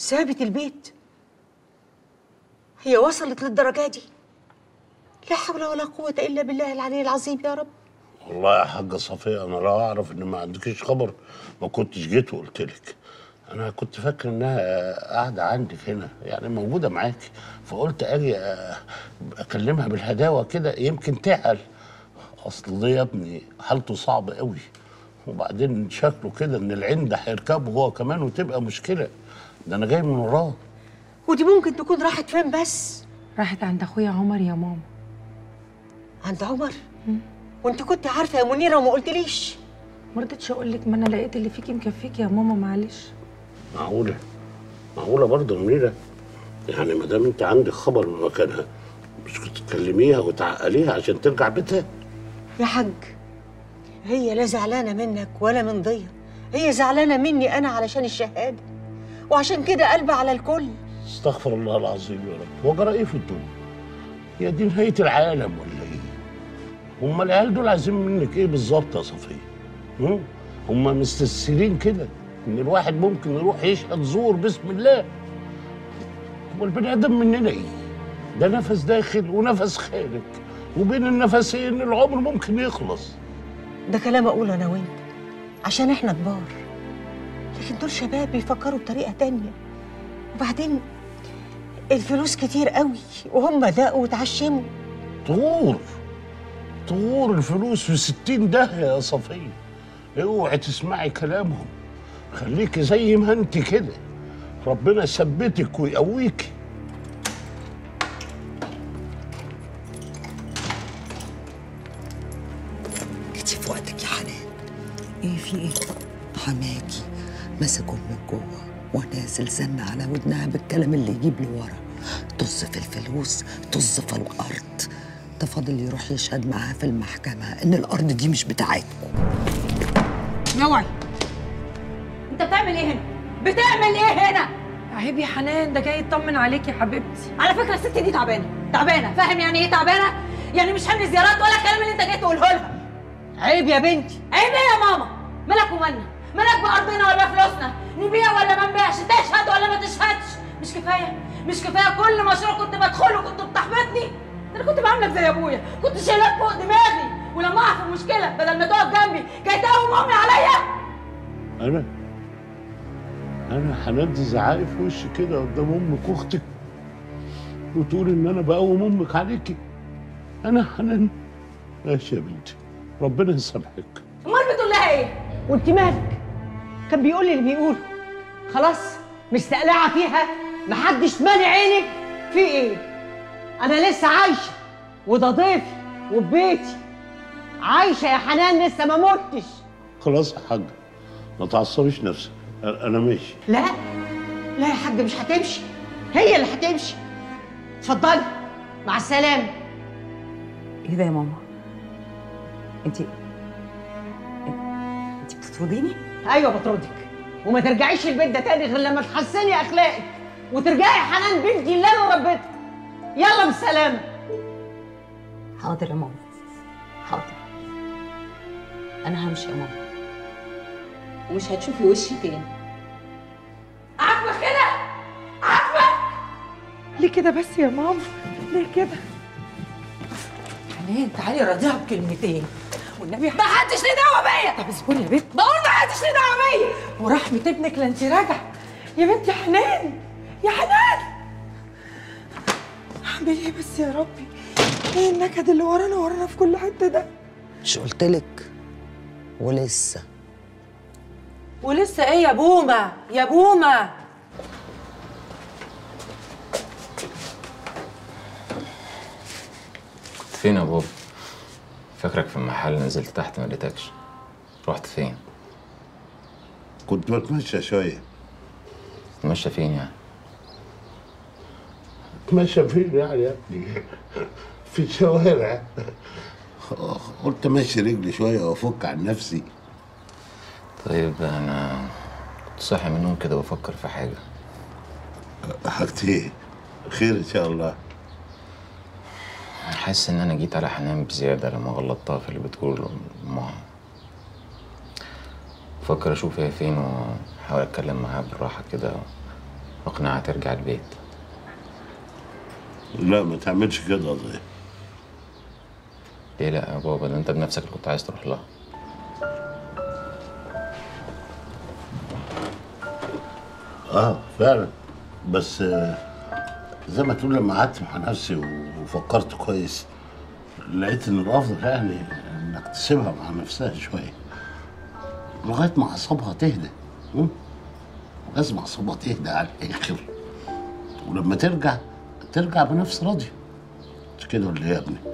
سابت البيت هي وصلت للدرجة دي لا حول ولا قوة إلا بالله العلي العظيم يا رب والله يا حاجة صفية أنا لو أعرف إن ما عندكيش خبر ما كنتش جيت وقلت لك أنا كنت فاكر إنها قاعدة عندك هنا يعني موجودة معاكي فقلت أجي أ- أكلمها بالهداوة كده يمكن تعل أصل ده يا ابني حالته صعبة قوي وبعدين شكله كده إن العند هيركبه هو كمان وتبقى مشكلة ده أنا جاي من وراه ودي ممكن تكون راحت فين بس راحت عند اخويا عمر يا ماما عند عمر وانت كنت عارفة يا منيرة وما قلتليش ما رضيتش اقول لك ما انا لقيت اللي فيكي مكفيك يا ماما معلش معقولة معقولة برضه منيرة يعني ما دام أنت عندك خبر بمكانها مش كنت تكلميها وتعقليها عشان ترجع بيتها يا حاج هي لا زعلانة منك ولا من ضيا هي زعلانة مني أنا علشان الشهادة وعشان كده قلبي على الكل استغفر الله العظيم يا رب هو جرى ايه في الدنيا؟ هي دي نهاية العالم ولا ايه؟ هم العيال دول عايزين منك ايه بالظبط يا صفية؟ هم؟ هم مستسهلين كده ان الواحد ممكن يروح يشهد زور بسم الله هو البني ادم مننا ايه؟ ده نفس داخل ونفس خارج وبين النفسين العمر ممكن يخلص ده كلام أقوله أنا وأنت عشان إحنا كبار لكن دول شباب بيفكروا بطريقة تانية وبعدين الفلوس كتير قوي وهم دقوا وتعشموا طور طور الفلوس في ستين داهية يا صفية اوعي تسمعي كلامهم خليكي زي ما انت كده ربنا يثبتك ويقويكي جيتي في وقتك يا حنان ايه في ايه؟ حماكي مسك امك جوه ونازل زن على ودنها بالكلام اللي يجيب لورا طز في الفلوس طز في الارض ده فاضل يروح يشهد معاها في المحكمه ان الارض دي مش بتاعتكم اوعي انت بتعمل ايه هنا؟ بتعمل ايه هنا؟ عيب يا حنان ده جاي يطمن عليك يا حبيبتي على فكره الست دي تعبانه تعبانه فاهم يعني ايه تعبانه؟ يعني مش حمل زيارات ولا الكلام اللي انت جاي تقوله لها عيب يا بنتي عيب ايه يا ماما؟ مالك ومالنا؟ مالك بارضنا ولا بفلوسنا؟ نبيع ولا ما نبيعش؟ تشهد ولا ما تشهدش؟ مش كفايه؟ مش كفايه كل مشروع كنت بدخله كنت بتحبطني؟ ده انا كنت بعاملك زي ابويا، كنت شايلك فوق دماغي ولما اقع في مشكله بدل ما تقف جنبي جاي تقوم امي عليا انا انا حنان تزعقي في وشي كده قدام امك واختك وتقولي ان انا بقوم امك عليكي انا حنان ماشي يا بنتي ربنا يسامحك امال بتقول لها ايه؟ وانت مالك كان بيقول لي اللي بيقوله خلاص مستقلعة فيها محدش مالي عينك في ايه انا لسه عايشة وده ضيفي وبيتي عايشة يا حنان لسه ما متش خلاص يا حاج ما تعصبيش نفسك انا أنا ماشي لا لا يا حاج مش هتمشي هي اللي هتمشي اتفضلي مع السلامة ايه ده يا ماما؟ انت انت بتطرديني؟ ايوه بطردك وما ترجعيش البيت ده تاني غير لما تحسني اخلاقك وترجعي حنان بنتي اللي انا ربيتها يلا بالسلامه حاضر يا ماما حاضر انا همشي يا ماما ومش هتشوفي وشي تاني عاجبك كده؟ عاجبك؟ ليه كده بس يا ماما ليه كده حنان تعالي راضيها بكلمتين والنبي ما حدش ليه دعوه بيا طب اصبري يا بنت بقول ما حدش ليه دعوه بيا ورحمة ابنك لا انت راجعة يا بنت يا حنان يا حنان اعمل ايه بس يا ربي ايه النكد اللي ورانا ورانا في كل حتة ده مش قلتلك ولسه ولسه ايه يا بومة يا بومة كنت فين يا بابا؟ فاكرك في المحل نزلت تحت ما لقيتكش رحت فين؟ كنت بتمشى شويه تمشى فين يعني؟ اتمشى فين يعني يا ابني في الشوارع قلت امشي رجلي شويه وافك عن نفسي طيب انا كنت صاحي من النوم كده بفكر في حاجة حاجتي ايه خير ان شاء الله حاسس ان انا جيت على حنان بزيادة لما غلطتها في اللي بتقوله امها بفكر اشوف هي فين واحاول اتكلم معاها بالراحة كده اقنعها ترجع البيت لا ما تعملش كده يا ضياء ليه لا يا بابا ده انت بنفسك اللي كنت عايز تروح لها اه فعلا بس آه، زي ما تقول لما قعدت مع نفسي وفكرت كويس لقيت ان الافضل يعني انك تسيبها مع نفسها شويه لغايه ما اعصابها تهدى م? لازم اعصابها تهدى على الاخر ولما ترجع ترجع بنفس راضيه مش كده ولا ايه يا ابني؟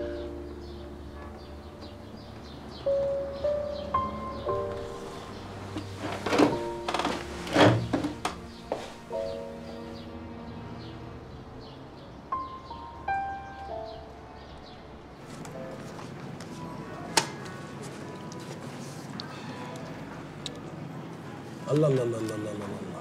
الله الله الله الله الله الله الله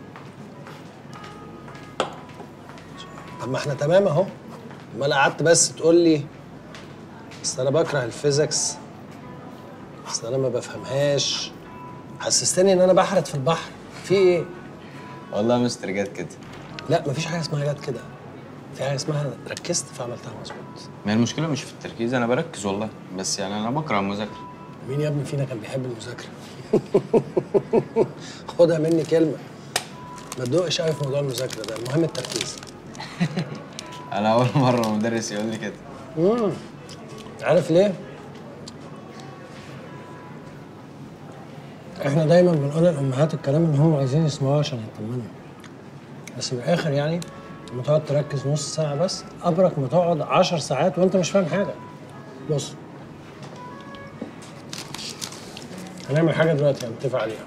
طب ما احنا تمام اهو امال قعدت بس تقول لي اصل انا بكره الفيزيكس اصل انا ما بفهمهاش حسستني ان انا بحرت في البحر في ايه والله يا مستر جت كده لا مفيش حاجه اسمها جت كده في حاجه اسمها ركزت فعملتها مظبوط ما هي المشكله مش في التركيز انا بركز والله بس يعني انا بكره المذاكره مين يا ابني فينا كان بيحب المذاكره خدها مني كلمه ما تدقش قوي في موضوع المذاكره ده المهم التركيز انا اول مره مدرس يقول لي كده امم عارف ليه؟ احنا دايما بنقول للامهات الكلام اللي هم عايزين يسمعوه عشان يطمنوا بس من الاخر يعني لما تقعد تركز نص ساعه بس ابرك ما تقعد عشر ساعات وانت مش فاهم حاجه بص هنعمل حاجه دلوقتي هنتفق عليها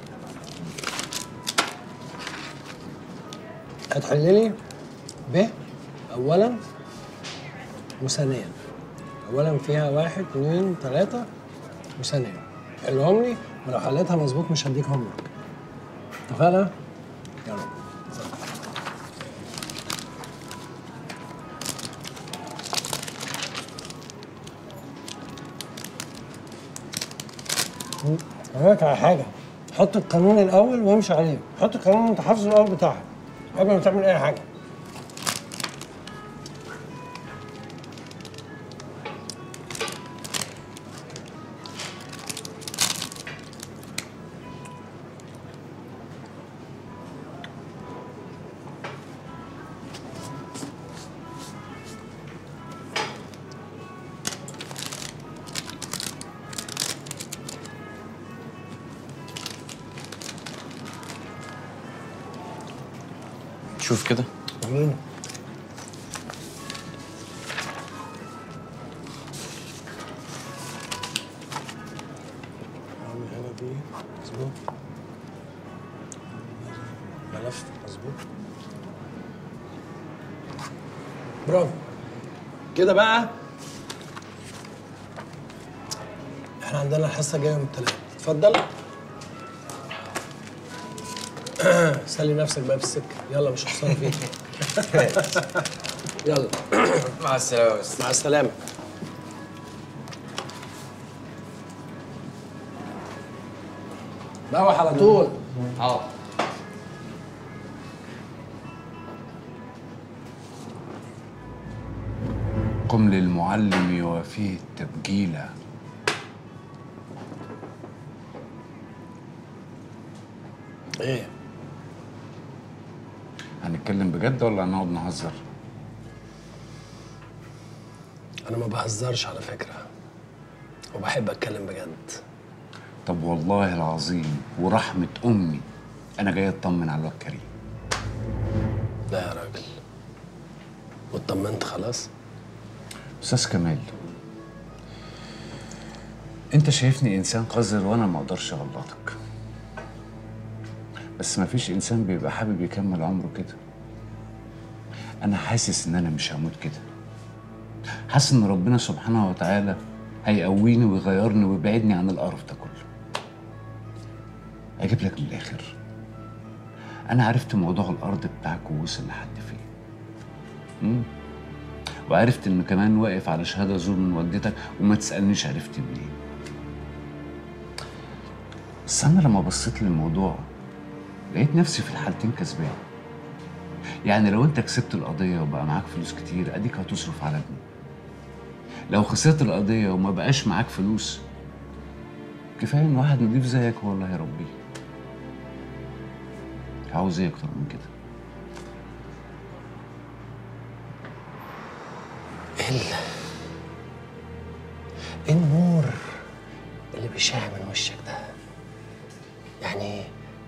هتحل لي ب اولا وثانيا اولا فيها واحد اتنين تلاته وثانيا حلهم لي ولو حليتها مظبوط مش هديك هوم ورك اتفقنا؟ يلا مم. هقول لك على حاجه حط القانون الاول وامشي عليه حط القانون وانت حافظه الاول بتاعك قبل ما تعمل اي حاجه شوف كده مين؟ اعمل هنا دي مظبوط ملف مظبوط برافو كده بقى احنا عندنا الحصه الجايه يوم الثلاث اتفضل سلي نفسك بقى في السكه يلا مش هخسر فيك يلا مع السلامه بس مع السلامه روح على طول اه قم للمعلم يوافيه التبجيلة ايه هنتكلم بجد ولا هنقعد نهزر؟ انا ما بهزرش على فكره وبحب اتكلم بجد طب والله العظيم ورحمة أمي أنا جاي أطمن على الواد كريم لا يا راجل واطمنت خلاص أستاذ كمال أنت شايفني إنسان قذر وأنا ما أقدرش أغلطك بس ما فيش إنسان بيبقى حابب يكمل عمره كده أنا حاسس إن أنا مش هموت كده حاسس إن ربنا سبحانه وتعالى هيقويني ويغيرني ويبعدني عن القرف ده كله أجيب لك من الآخر أنا عرفت موضوع الأرض بتاعك ووصل لحد فين مم. وعرفت إنه كمان واقف على شهادة زور من والدتك وما تسألنيش عرفت منين بس أنا لما بصيت للموضوع لقيت نفسي في الحالتين كسبان يعني لو انت كسبت القضيه وبقى معاك فلوس كتير اديك هتصرف على ابني لو خسرت القضيه وما بقاش معاك فلوس كفايه ان واحد نضيف زيك هو اللي هيربيه عاوز ايه اكتر من كده ال ايه النور اللي بيشع من وشك ده يعني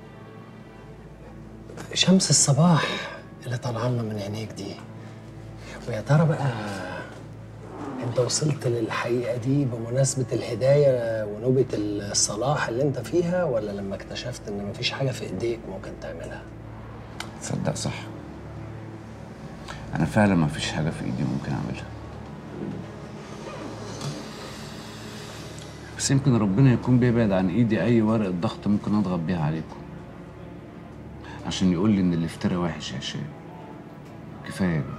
شمس الصباح اللي طالعه لنا من عينيك دي ويا ترى بقى انت وصلت للحقيقه دي بمناسبه الهدايه ونوبه الصلاح اللي انت فيها ولا لما اكتشفت ان مفيش حاجه في ايديك ممكن تعملها تصدق صح انا فعلا ما فيش حاجه في ايدي ممكن اعملها بس يمكن ربنا يكون بيبعد عن ايدي اي ورقه ضغط ممكن اضغط بيها عليكم عشان يقول لي ان الافتراء وحش يا هشام كفايه